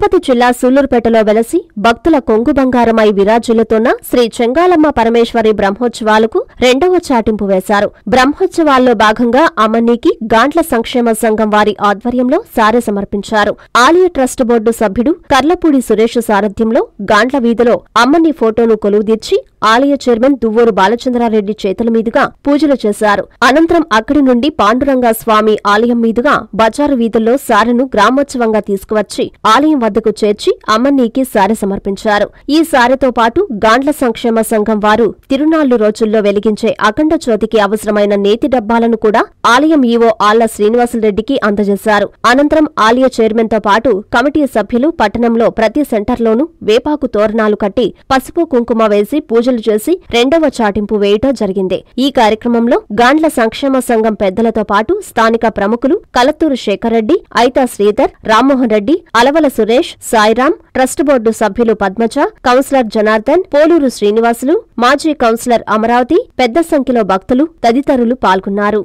తిరుపతి జిల్లా సూలూరుపేటలో వెలసి భక్తుల కొంగు బంగారమై విరాజులతోన్న శ్రీ చెంగాలమ్మ పరమేశ్వరి బ్రహ్మోత్సవాలకు రెండవ చాటింపు వేశారు బ్రహ్మోత్సవాల్లో భాగంగా అమ్మన్నీకి గాండ్ల సంక్షేమ సంఘం వారి ఆధ్వర్యంలో సారె సమర్పించారు ఆలయ ట్రస్ట్ బోర్డు సభ్యుడు కర్లపూడి సురేష్ సారథ్యంలో గాండ్ల వీధిలో అమ్మని ఫోటోను కొలువుదీర్చి ఆలయ చైర్మన్ దువ్వూరు బాలచంద్రారెడ్డి చేతుల మీదుగా పూజలు చేశారు అనంతరం అక్కడి నుండి పాండురంగ స్వామి ఆలయం మీదుగా బజారు వీధుల్లో సారెను గ్రామోత్సవంగా తీసుకువచ్చి ఆలయం వద్దకు చేర్చి అమ్మన్నీకి సారె సమర్పించారు ఈ సారెతో పాటు గాండ్ల సంక్షేమ సంఘం వారు తిరునాళ్లు రోజుల్లో వెలిగించే అఖండ జ్యోతికి అవసరమైన నేతి డబ్బాలను కూడా ఆలయం ఈవో ఆళ్ల శ్రీనివాసులరెడ్డికి అందజేశారు అనంతరం ఆలయ చైర్మన్ తో పాటు కమిటీ సభ్యులు పట్టణంలో ప్రతి సెంటర్లోనూ వేపాకు తోరణాలు కట్టి పసుపు కుంకుమ వేసి పూజలు చేసి రెండవ చాటింపు వేయటం జరిగింది ఈ కార్యక్రమంలో గాండ్ల సంక్షేమ సంఘం పెద్దలతో పాటు స్థానిక ప్రముఖులు కలత్తూరు శేఖర్ రెడ్డి ఐతా శ్రీధర్ రామ్మోహన్ రెడ్డి అలవల సురేష్ సాయిరాం ట్రస్ట్ బోర్డు సభ్యులు పద్మజ కౌన్సిలర్ జనార్దన్ పోలూరు శ్రీనివాసులు మాజీ కౌన్సిలర్ అమరావతి పెద్ద సంఖ్యలో భక్తులు తదితరులు పాల్గొన్నారు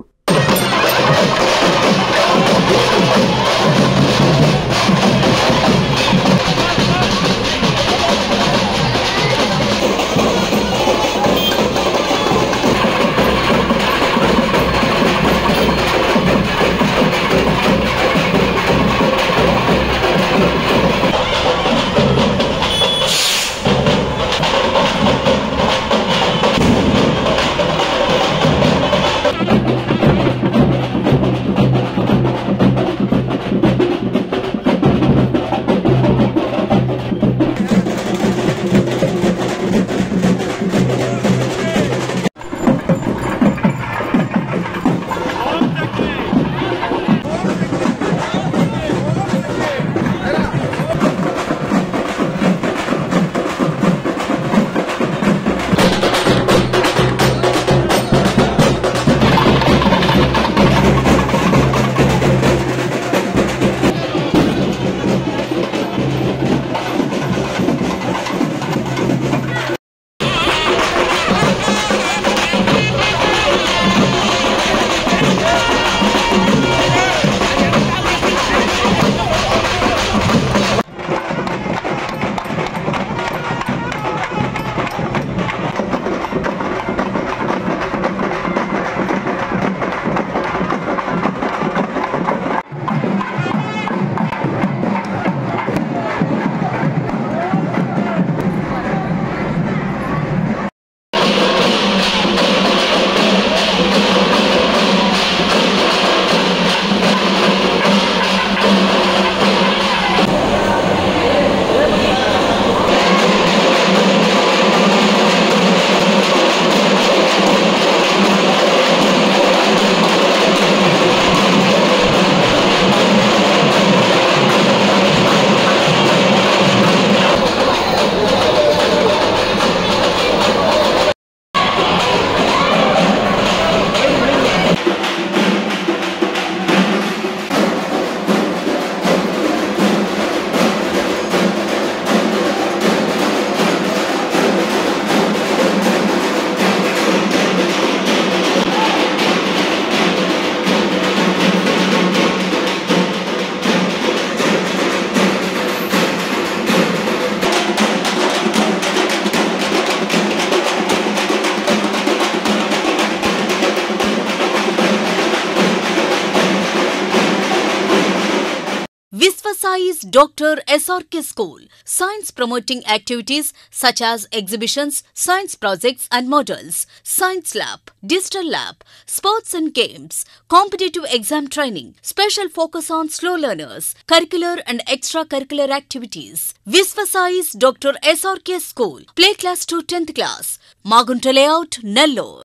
Visvasai's Dr. SRK School. Science promoting activities such as exhibitions, science projects and models, science lab, digital lab, sports and games, competitive exam training, special focus on slow learners, curricular and extracurricular activities. Visvasai's Dr. SRK School. Play class to 10th class. Magunta layout, Nellore.